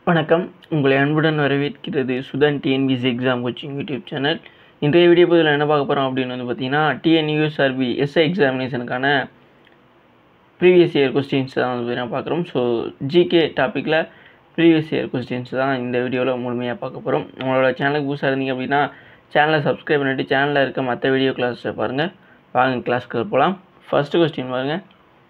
வணக்கம் உங்களை அன்புடன் வரவேற்கிறது Sudhan TNPSC exam coaching YouTube channel இன்றைய வீடியோ பதில் என்ன பார்க்க போகிறோம் அப்படின்னு வந்து பார்த்தீங்கன்னா டிஎன்யூஎஸ்ஆர்பி எஸ்ஐ எக்ஸாமினேஷனுக்கான ப்ரீவியஸ் இயர் கொஸ்டின்ஸ் தான் வந்து நான் பார்க்குறோம் ஸோ ஜிகே டாப்பிக்கில் ப்ரீவியஸ் இயர் கொஸ்டின்ஸ் தான் இந்த வீடியோவில் முழுமையாக பார்க்க போகிறோம் உங்களோட சேனலுக்கு புதுசாக இருந்தீங்க அப்படின்னா சேனலை சப்ஸ்கிரைப் பண்ணிவிட்டு சேனலில் இருக்க மற்ற வீடியோ கிளாஸை பாருங்கள் வாங்க கிளாஸ்க்கு போகலாம் ஃபஸ்ட்டு கொஸ்டின் பாருங்கள்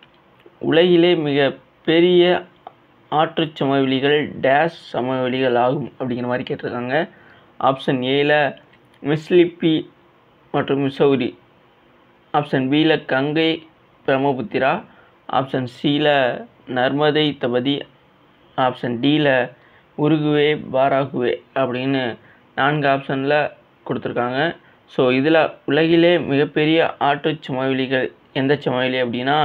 உலகிலே மிக பெரிய ஆற்றுச் சமவெளிகள் டேஷ் சமவெளிகள் ஆகும் அப்படிங்கிற மாதிரி கேட்டிருக்காங்க ஆப்ஷன் ஏல மிஸ்லிப்பி மற்றும் மிசௌரி ஆப்ஷன் பியில் கங்கை பிரம்மபுத்திரா ஆப்ஷன் சியில் நர்மதை தபதி ஆப்ஷன் டியில் உருகுவே பாராகுவே அப்படின்னு நான்கு ஆப்ஷனில் கொடுத்துருக்காங்க ஸோ இதில் உலகிலே மிகப்பெரிய ஆற்றுச் சமவெளிகள் எந்த சமவெளி அப்படின்னா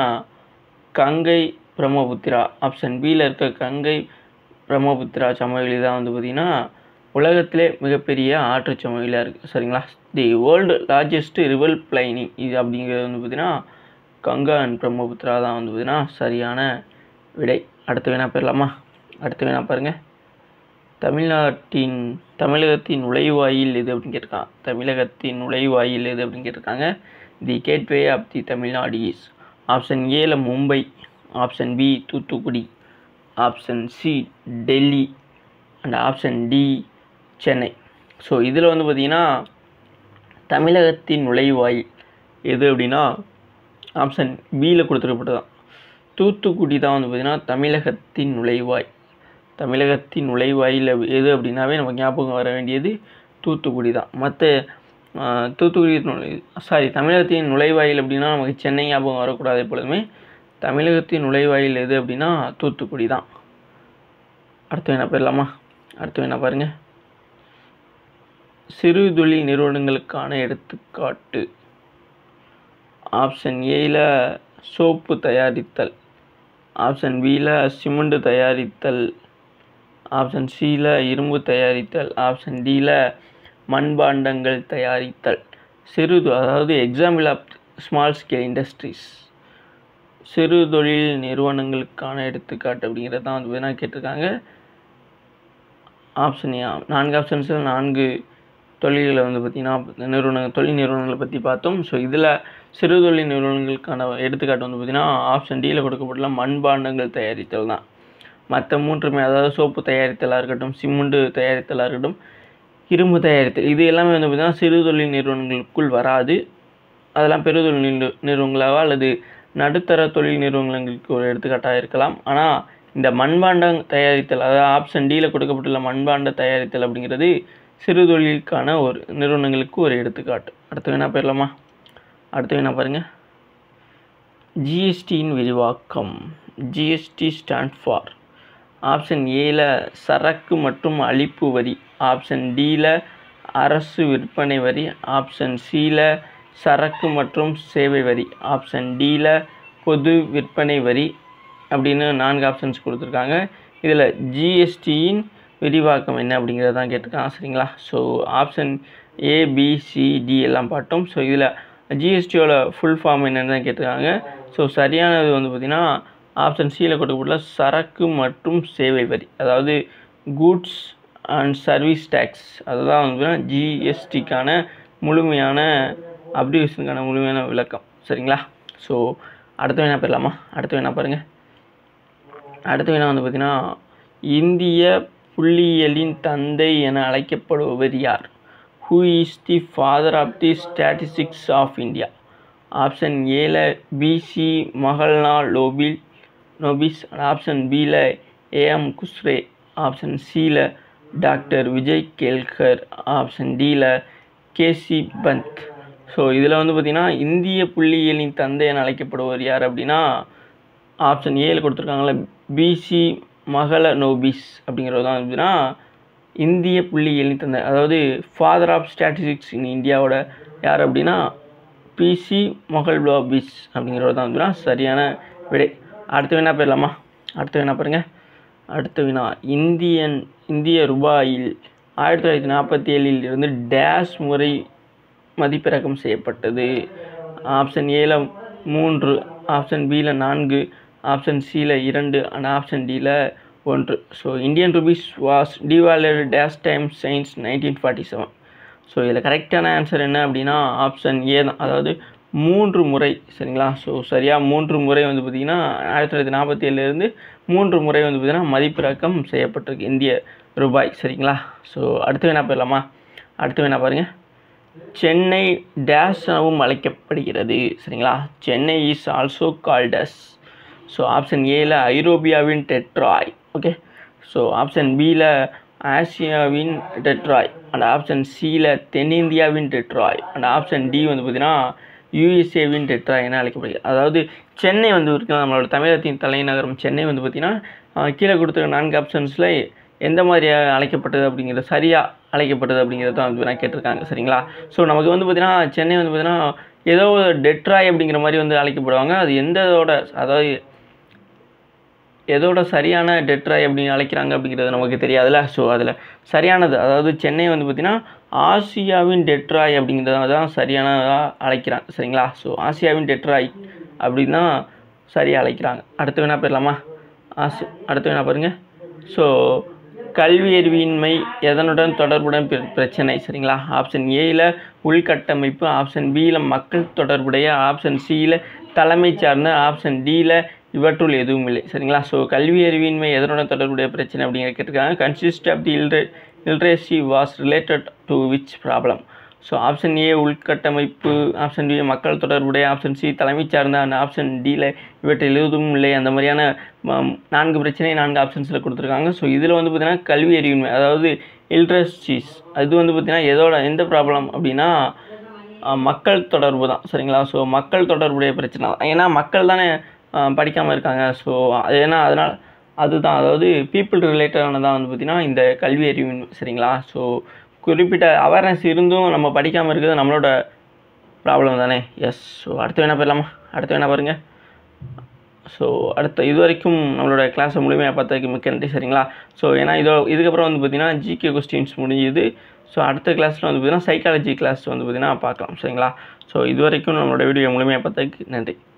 கங்கை பிரம்மபுத்திரா ஆப்ஷன் பியில் இருக்க கங்கை பிரம்மபுத்திரா சமவெளி தான் வந்து பார்த்திங்கன்னா உலகத்திலே மிகப்பெரிய ஆற்று சமவெளியாக இருக்குது சரிங்களா the world largest river plain இது அப்படிங்கிறது வந்து பார்த்திங்கன்னா கங்கா அண்ட் பிரம்மபுத்திரா தான் வந்து பார்த்திங்கன்னா சரியான விடை அடுத்து வேணா போயிடலாமா அடுத்து வேணா பாருங்கள் தமிழ்நாட்டின் தமிழகத்தின் நுழைவாயில் எது அப்படின்னு கேட்டிருக்காங்க தமிழகத்தின் நுழைவாயில் எது அப்படின்னு கேட்டிருக்காங்க the gateway of the Tamil Nadu is option ஏல Mumbai option B Thoothukudi option C Delhi and option D Chennai so இதில் வந்து பார்த்திங்கன்னா தமிழகத்தின் நுழைவாயில் எது அப்படின்னா ஆப்ஷன் பியில் கொடுத்துருக்கப்பட்டதான் தூத்துக்குடி தான் வந்து பார்த்திங்கன்னா தமிழகத்தின் நுழைவாய் தமிழகத்தின் நுழைவாயில் எது அப்படின்னாவே நமக்கு ஞாபகம் வர வேண்டியது தூத்துக்குடி தான் மற்ற தூத்துக்குடி நுழை சாரி தமிழகத்தின் நுழைவாயில் அப்படின்னா நமக்கு சென்னை ஞாபகம் வரக்கூடாது எப்பொழுதுமே தமிழகத்தின் நுழைவாயில் எது அப்படின்னா தூத்துக்குடி தான் அடுத்து என்ன போயிடலாமா அடுத்து என்ன பாருங்கள் சிறு தொழில் நிறுவனங்களுக்கான எடுத்துக்காட்டு ஆப்ஷன் ஏயில் சோப்பு தயாரித்தல் ஆப்ஷன் பியில் சிமெண்ட் தயாரித்தல் ஆப்ஷன் சியில் இரும்பு தயாரித்தல் ஆப்ஷன் டியில் மண்பாண்டங்கள் தயாரித்தல் சிறு அதாவது example of small scale industries சிறு தொழில் நிறுவனங்களுக்கான எடுத்துக்காட்டு அப்படிங்கிறது தான் வந்து வேணால் கேட்டிருக்காங்க ஆப்ஷன் நான்கு ஆப்ஷன்ஸில் நான்கு தொழில்களை வந்து பார்த்திங்கன்னா நிறுவன தொழில் நிறுவனங்களை பற்றி பார்த்தோம் ஸோ இதில் சிறு தொழில் நிறுவனங்களுக்கான எடுத்துக்காட்டு வந்து பார்த்திங்கன்னா ஆப்ஷன் டியில் கொடுக்கப்பட்டுள்ள மண்பாண்டங்கள் தயாரித்தல் தான் மற்ற மூன்றுமே அதாவது சோப்பு தயாரித்தலாக இருக்கட்டும் சிமெண்ட்டு தயாரித்தலாக இருக்கட்டும் இரும்பு தயாரித்தல் இது எல்லாமே வந்து பார்த்திங்கன்னா சிறு தொழில் நிறுவனங்களுக்குள் வராது அதெல்லாம் பெருதொழில் நிறு நிறுவனங்களாவா அல்லது நடுத்தர தொழில் நிறுவனங்களுக்கு ஒரு எடுத்துக்காட்டாக இருக்கலாம் ஆனால் இந்த மண்பாண்டம் தயாரித்தல் அதாவது ஆப்ஷன் டியில் கொடுக்கப்பட்டுள்ள மண்பாண்ட தயாரித்தல் அப்படிங்கிறது சிறு தொழிலுக்கான ஒரு நிறுவனங்களுக்கு ஒரு எடுத்துக்காட்டு அடுத்து வேணா போயிடலாமா அடுத்து வேணா பாருங்கள் ஜிஎஸ்டியின் விரிவாக்கம் ஜிஎஸ்டி ஸ்டாண்ட் ஃபார் ஆப்ஷன் ஏல சரக்கு மற்றும் அளிப்பு வரி ஆப்ஷன் டியில் அரசு விற்பனை வரி ஆப்ஷன் சியில் சரக்கு மற்றும் சேவை வரி ஆப்ஷன் டியில் பொது விற்பனை வரி அப்படின்னு நான்கு ஆப்ஷன்ஸ் கொடுத்துருக்காங்க இதில் ஜிஎஸ்டியின் விரிவாக்கம் என்ன அப்படிங்கிறத தான் கேட்டிருக்காங்க சரிங்களா ஸோ ஆப்ஷன் ஏபிசிடி எல்லாம் பார்த்தோம் ஸோ இதில் ஜிஎஸ்டியோட ஃபுல் ஃபார்ம் என்னென்னு தான் கேட்டிருக்காங்க ஸோ சரியானது வந்து பார்த்திங்கன்னா ஆப்ஷன் சியில் கொடுக்கப்பட்டுள்ள சரக்கு மற்றும் சேவை வரி அதாவது கூட்ஸ் அண்ட் சர்வீஸ் டேக்ஸ் அதுதான் வந்து ஜிஎஸ்டிக்கான முழுமையான அப்ரிவேஷனுக்கான முழுமையான விளக்கம் சரிங்களா ஸோ அடுத்து வேணா போயிடலாமா அடுத்து வேணா பாருங்கள் அடுத்து வேணா வந்து பார்த்திங்கன்னா இந்திய புள்ளியியலின் தந்தை என அழைக்கப்படுபவர் யார் who is the father of the statistics of India option ஏல PC Mahalanobis option பியில் ஏஎம் குஸ்ரே ஆப்ஷன் சியில் டாக்டர் விஜய் கேல்கர் ஆப்ஷன் டியில் கேசி பந்த் ஸோ இதில் வந்து பார்த்திங்கன்னா இந்திய புள்ளியியலின் தந்தை என அழைக்கப்படுவர் யார் அப்படின்னா ஆப்ஷன் ஏழு கொடுத்துருக்காங்களே பிசி மகள நோபிஸ் அப்படிங்கிறது தான் அப்படின்னா இந்திய புள்ளியியலின் தந்தை அதாவது ஃபாதர் ஆஃப் ஸ்டாட்டிஸ்டிக்ஸ் இன் இந்தியாவோட யார் அப்படின்னா பிசி மகள் நோபிஸ் அப்படிங்கிறது தான் அப்படின்னா சரியான விடை அடுத்து வேணா போயிடலாமா அடுத்து வேணா பாருங்கள் அடுத்து வினா இந்தியன் இந்திய ரூபாயில் ஆயிரத்தி தொள்ளாயிரத்தி நாற்பத்தி ஏழில் இருந்து டேஷ் முறை மதிப்பிறக்கம் செய்யப்பட்டது ஆப்ஷன் ஏல மூன்று ஆப்ஷன் பியில் நான்கு ஆப்ஷன் சியில் இரண்டு அண்ட் ஆப்ஷன் டியில் ஒன்று so Indian rupees was devalued dash time since nineteen forty seven so இதில் கரெக்டான ஆன்சர் என்ன அப்படின்னா ஆப்ஷன் ஏ தான் அதாவது மூன்று முறை சரிங்களா ஸோ சரியாக மூன்று முறை வந்து பார்த்திங்கன்னா ஆயிரத்தி தொள்ளாயிரத்தி நாற்பத்தி ஏழுலேருந்து மூன்று முறை வந்து பார்த்திங்கன்னா மதிப்பிறக்கம் செய்யப்பட்டிருக்கு இந்திய ரூபாய் சரிங்களா ஸோ அடுத்து வேணா போயிடலாமா அடுத்து வேணா பாருங்கள் சென்னை டேஷ் எனவும் அழைக்கப்படுகிறது சரிங்களா Chennai is also called as so option ஏல ஐரோப்பியாவின் டெட்ராய் ஓகே ஸோ ஆப்ஷன் பியில் ஆசியாவின் டெட்ராய் அண்ட் ஆப்ஷன் சியில் தென்னிந்தியாவின் டெட்ராய் அண்ட் ஆப்ஷன் டி வந்து பார்த்திங்கன்னா யூஎஸ்ஏவின் டெட்ராய் என அழைக்கப்படுகிறது அதாவது சென்னை வந்து இருக்குது நம்மளோட தமிழகத்தின் தலைநகரம் சென்னை வந்து பார்த்திங்கன்னா கீழே கொடுத்துருக்க நான்கு ஆப்ஷன்ஸில் எந்த மாதிரி அழைக்கப்பட்டது அப்படிங்கிறது சரியாக அழைக்கப்பட்டது அப்படிங்கிறது தான் வந்து நான் கேட்டிருக்காங்க சரிங்களா ஸோ நமக்கு வந்து பார்த்திங்கன்னா சென்னை வந்து பார்த்திங்கன்னா ஏதோ ஒரு டெட்ராய் அப்படிங்கிற மாதிரி வந்து அழைக்கப்படுவாங்க அது எந்ததோட அதாவது எதோட சரியான டெட்ராய் அப்படின்னு அழைக்கிறாங்க அப்படிங்கிறது நமக்கு தெரியாதுல்ல ஸோ அதில் சரியானது அதாவது சென்னை வந்து பார்த்திங்கன்னா ஆசியாவின் டெட்ராய் அப்படிங்கிறத தான் சரியானதாக அழைக்கிறாங்க சரிங்களா ஸோ ஆசியாவின் டெட்ராய் அப்படின்னு தான் சரியாக அழைக்கிறாங்க அடுத்து வேணா போயிடலாமா ஆசி அடுத்து வேணா பாருங்கள் ஸோ கல்வி அறிவின்மை எதனுடன் தொடர்புடன் பிர- பிரச்சனை சரிங்களா ஆப்ஷன் ஏயில் உள்கட்டமைப்பு ஆப்ஷன் பியில் மக்கள் தொடர்புடைய ஆப்ஷன் சியில் தலைமை சார்ந்த ஆப்ஷன் டியில் இவற்றுள் எதுவும் இல்லை சரிங்களா ஸோ கல்வி அறிவின்மை எதனுடன் தொடர்புடைய பிரச்சனை அப்படிங்கிற கேட்டிருக்காங்க கன்சிஸ்ட் ஆஃப் தி இல்ட்ரே illiteracy was related to which problem so option A உள்கட்டமைப்பு ஆப்ஷன் பி மக்கள் தொடர்புடைய ஆப்ஷன் சி தலைமை சார்ந்த அந்த ஆப்ஷன் டியில் இவற்றில் எதுவும் இல்லை அந்த மாதிரியான ம- நான்கு பிரச்சனை நான்கு ஆப்ஷன்ஸில் கொடுத்துருக்காங்க ஸோ இதில் வந்து பார்த்திங்கன்னா கல்வி அறிவின்மை அதாவது இல்ட்ரஸ்டிஸ் அது வந்து பார்த்திங்கன்னா எதோட எந்த ப்ராப்ளம் அப்படின்னா அஹ், மக்கள் தொடர்பு தான் சரிங்களா ஸோ மக்கள் தொடர்புடைய பிரச்சனை தான் ஏன்னா மக்கள் தானே படிக்காமல் இருக்காங்க ஸோ ஏன்னா அதனால் அதுதான் அதாவது பீப்புள் ரிலேட்டடானதான் வந்து பார்த்திங்கன்னா இந்த கல்வி அறிவின்மை சரிங்களா ஸோ குறிப்பிட்ட அவேர்னஸ் இருந்தும் நம்ம படிக்காமல் இருக்கிறது நம்மளோட ப்ராப்ளம் தானே எஸ் ஸோ அடுத்து வேணா போயிடலாமா அடுத்து வேணா பாருங்கள் ஸோ அடுத்த இது வரைக்கும் நம்மளோட கிளாஸை முழுமையாக பார்த்ததுக்கு மிக்க நன்றி சரிங்களா ஸோ ஏன்னா இதோ இதுக்கப்புறம் வந்து பார்த்திங்கன்னா ஜிகே கொஸ்டின்ஸ் முடியுது ஸோ அடுத்த கிளாஸில் வந்து பார்த்திங்கன்னா சைக்காலஜி கிளாஸ் வந்து பார்த்திங்கன்னா பார்க்கலாம் சரிங்களா ஸோ இது வரைக்கும் நம்மளோட வீடியோ முழுமையாக பார்த்ததுக்கு நன்றி